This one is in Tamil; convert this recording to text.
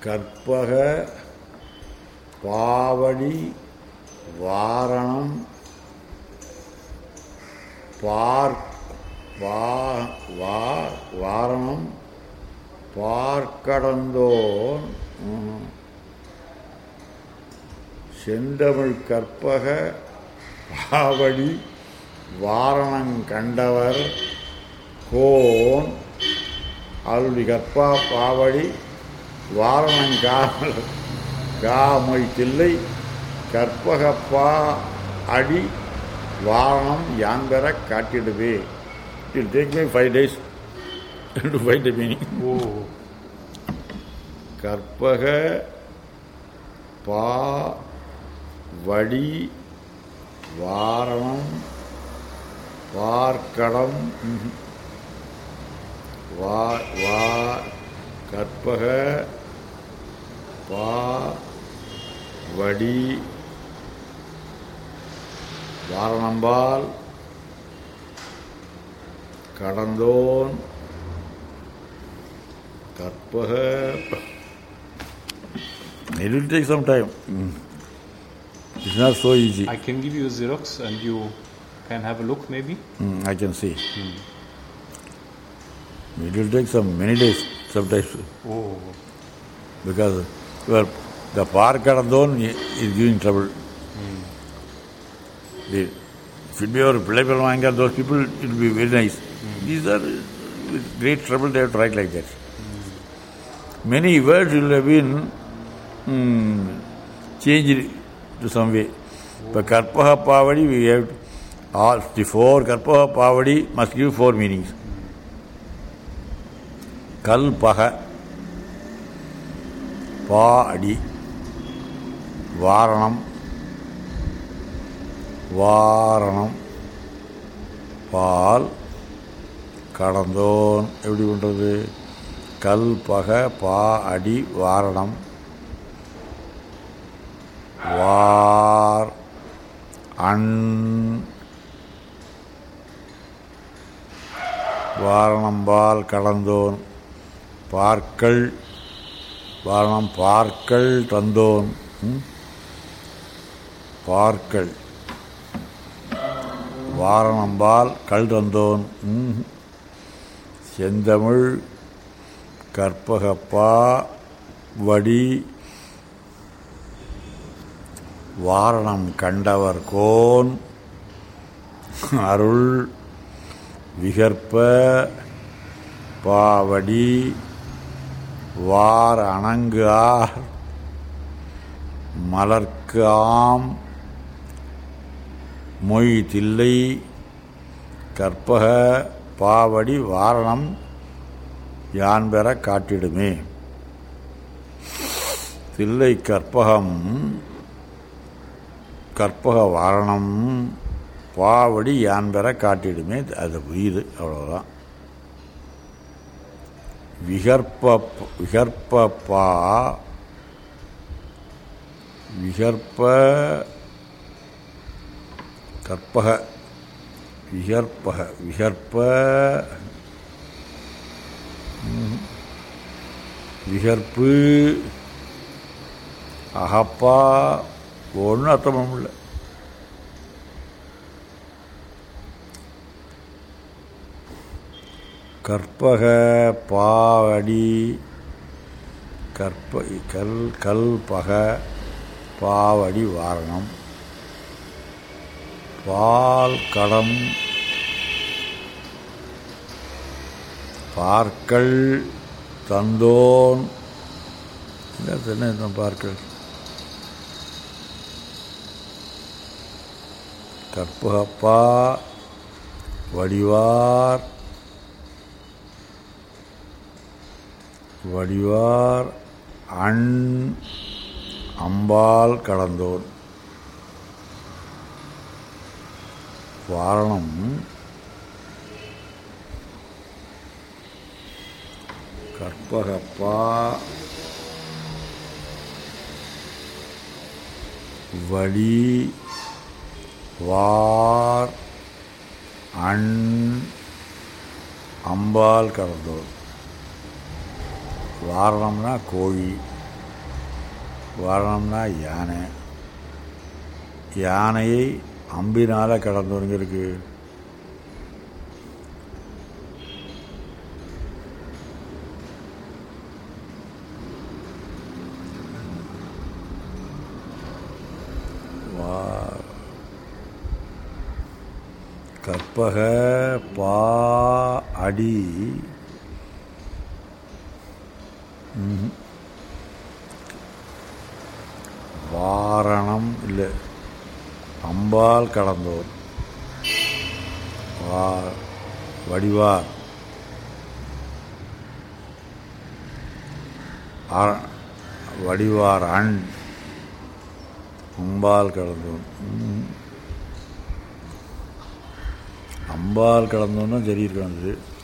கற்பக பாவடி வாரணம் பார்க் வா வா வாரணம் பார்க்கடந்தோன் ம். செந்தமிழ் கற்பக பாவடி வாரணம் கண்டவர் கோன் அருளி கற்பா பாவடி வாரணம் காமல் காமொய் தில்லை கற்பகப்பா அடி வாரணம் யான்பெற காட்டிடுவே it take may five days to find the meaning Oh. கற்பக பா வடி வாரணம் பார்க்கடம் ம்ஹும். வா வா கற்பக பா வடி வாரணம்பால் கடந்தோன் கற்பக It will take some time. Mm. It's not so easy. I can give you a Xerox and you can have a look maybe. Mm, I can see. It will take some many days sometimes Oh. because well, the park Kadandon is giving trouble. The, if it be our Pillai Manga, those people, it will be very nice. These are with great trouble they have to write like that. Many words will have been mm, changed to some way. But Karpaha Pavadi, we have all the four Karpaha Pavadi must give four meanings. Kalpaha பா அடி வாரணம் வாரணம் பால் கடந்தோன் எப்படி பண்ணுறது கல் பக பா அடி வாரணம் வார் அண் வாரணம்பால் கடந்தோன் பார்க்கள் வாரணம் பார்க்கள் தந்தோன் ம்? பார்க்கள் வாரணம்பால் கல் தந்தோன் ம். செந்தமிழ் கற்பகப்பா வடி வாரணம் கண்டவர் கோன் அருள் விகற்ப பாவடி வார் அணங்கார் மலர்க்காம் மொய் தில்லை கற்பக பாவடி வாரணம் யான் பெற காட்டிடுமே தில்லை கற்பகம் கற்பக வாரணம் பாவடி யான் பெற காட்டிடுமே அது புரியுது அவ்வளோதான் விகற்ப விகற்பப்பா விகற்ப கற்பக விகற்பக விகற்ப ம், விகற்பு அகப்பா ஒன்றும் அர்த்தம் பண்ண முடியல கற்பக பாவடி கற்ப கல் கல் பக பாவடி வாரணம் பால் கடம் பார்க்கள் தந்தோன் என்ன என்ன இந்த பார்க்கள் கற்பகப்பா வடிவார் வடிவார் அண் அம்பால் கடந்தோன் வாரணம் கற்பகப்பா வடி வார் அண் அம்பால் கடந்தோன் வாரணம்னா கோழி வாரணம்னா யானை யானையை அம்பினால் கடந்தவங்க இருக்கு வா கற்பக பா அடி ம்ஹும். வாரணம் இல்லை அம்பால் கடந்தோர் வா வடிவார் அ- வடிவார் அண் அம்பால் கடந்தோன் ம். அம்பால் கடந்தோன்னா சரி இருக்காது